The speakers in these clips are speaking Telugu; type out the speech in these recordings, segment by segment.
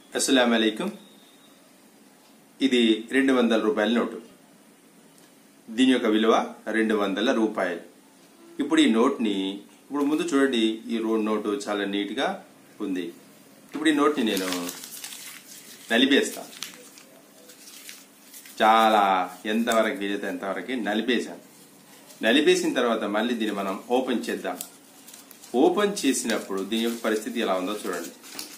అస్సలం అలైకుం ఇది రెండు వందల రూపాయల నోటు దీని యొక్క విలువ రెండు వందల రూపాయలు ఇప్పుడు ఈ నోట్ని ఇప్పుడు ముందు చూడండి ఈ రోడ్ నోటు చాలా నీట్గా ఉంది ఇప్పుడు ఈ నోట్ని నేను నలిపేస్తా చాలా ఎంతవరకు వీలైతే ఎంతవరకు నలిపేశాను నలిపేసిన తర్వాత మళ్ళీ దీన్ని మనం ఓపెన్ చేద్దాం ఓపెన్ చేసినప్పుడు దీని యొక్క పరిస్థితి ఎలా ఉందో చూడండి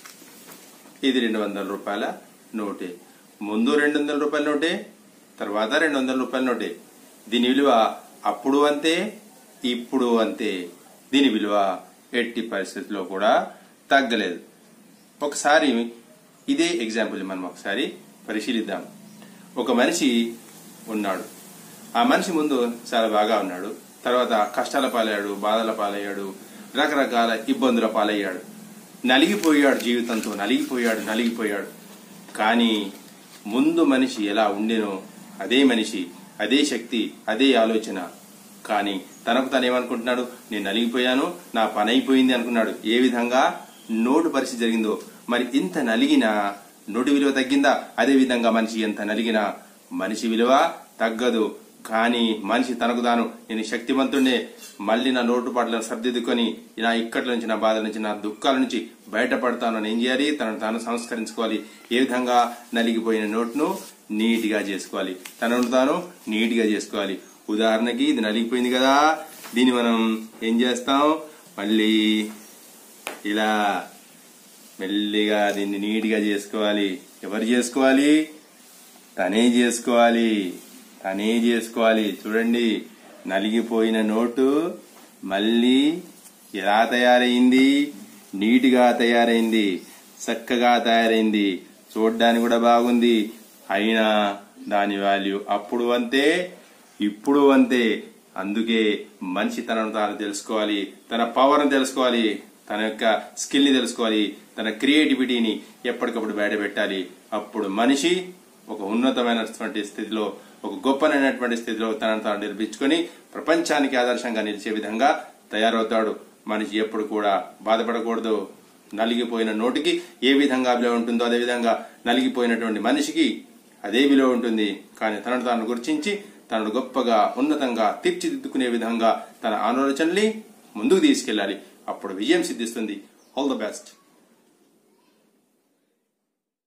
ఇది రెండు వందల రూపాయల నోటే ముందు రెండు వందల రూపాయల నోటే తర్వాత రెండు వందల రూపాయల నోటే దీని విలువ అప్పుడు అంతే ఇప్పుడు అంతే దీని విలువ ఎట్టి పరిస్థితుల్లో కూడా తగ్గలేదు ఒకసారి ఇదే ఎగ్జాంపుల్ మనం ఒకసారి పరిశీలిద్దాం ఒక మనిషి ఉన్నాడు ఆ మనిషి ముందు చాలా బాగా ఉన్నాడు తర్వాత కష్టాల పాలయ్యాడు బాధల పాలయ్యాడు రకరకాల ఇబ్బందుల పాలయ్యాడు నలిగిపోయాడు జీవితంతో నలిగిపోయాడు నలిగిపోయాడు కానీ ముందు మనిషి ఎలా ఉండేనో అదే మనిషి అదే శక్తి అదే ఆలోచన కానీ తనకు తను ఏమనుకుంటున్నాడు నేను నలిగిపోయాను నా పని అయిపోయింది అనుకున్నాడు ఏ విధంగా నోటు పరిస్థితి జరిగిందో మరి ఇంత నలిగినా నోటు విలువ తగ్గిందా అదే విధంగా మనిషి ఎంత నలిగినా మనిషి విలువ తగ్గదు కానీ మనిషి తనకు తాను నేను శక్తివంతుడే మళ్ళీ నా నోటు పాటలను సర్దిద్దుకొని నా ఇక్కట్ల నుంచి నా బాధల నుంచి నా దుఃఖాల నుంచి బయటపడతాను అని ఏం చేయాలి తనను తాను సంస్కరించుకోవాలి ఏ విధంగా నలిగిపోయిన నోట్ను నీట్గా చేసుకోవాలి తనను తాను నీట్గా చేసుకోవాలి ఉదాహరణకి ఇది నలిగిపోయింది కదా దీన్ని మనం ఏం చేస్తాం మళ్ళీ ఇలా మెల్లిగా దీన్ని నీట్గా చేసుకోవాలి ఎవరు చేసుకోవాలి తనే చేసుకోవాలి తనే చేసుకోవాలి చూడండి నలిగిపోయిన నోటు మళ్ళీ ఎలా తయారైంది నీట్గా తయారైంది చక్కగా తయారైంది చూడ్డానికి కూడా బాగుంది అయినా దాని వాల్యూ అప్పుడు అంతే ఇప్పుడు అంతే అందుకే మనిషి తనను తాను తెలుసుకోవాలి తన పవర్ని తెలుసుకోవాలి తన యొక్క స్కిల్ ని తెలుసుకోవాలి తన క్రియేటివిటీని ఎప్పటికప్పుడు బయటపెట్టాలి అప్పుడు మనిషి ఒక ఉన్నతమైనటువంటి స్థితిలో ఒక గొప్పనైనటువంటి స్థితిలో తనను తాను నిర్మించుకొని ప్రపంచానికి ఆదర్శంగా నిలిచే విధంగా తయారవుతాడు మనిషి ఎప్పుడు కూడా బాధపడకూడదు నలిగిపోయిన నోటికి ఏ విధంగా విలువ ఉంటుందో అదే విధంగా నలిగిపోయినటువంటి మనిషికి అదే విలువ ఉంటుంది కానీ తనను తాను గుర్తించి తనను గొప్పగా ఉన్నతంగా తీర్చిదిద్దుకునే విధంగా తన ఆలోచనల్ని ముందుకు తీసుకెళ్ళాలి అప్పుడు విజయం సిద్ధిస్తుంది ఆల్ ద బెస్ట్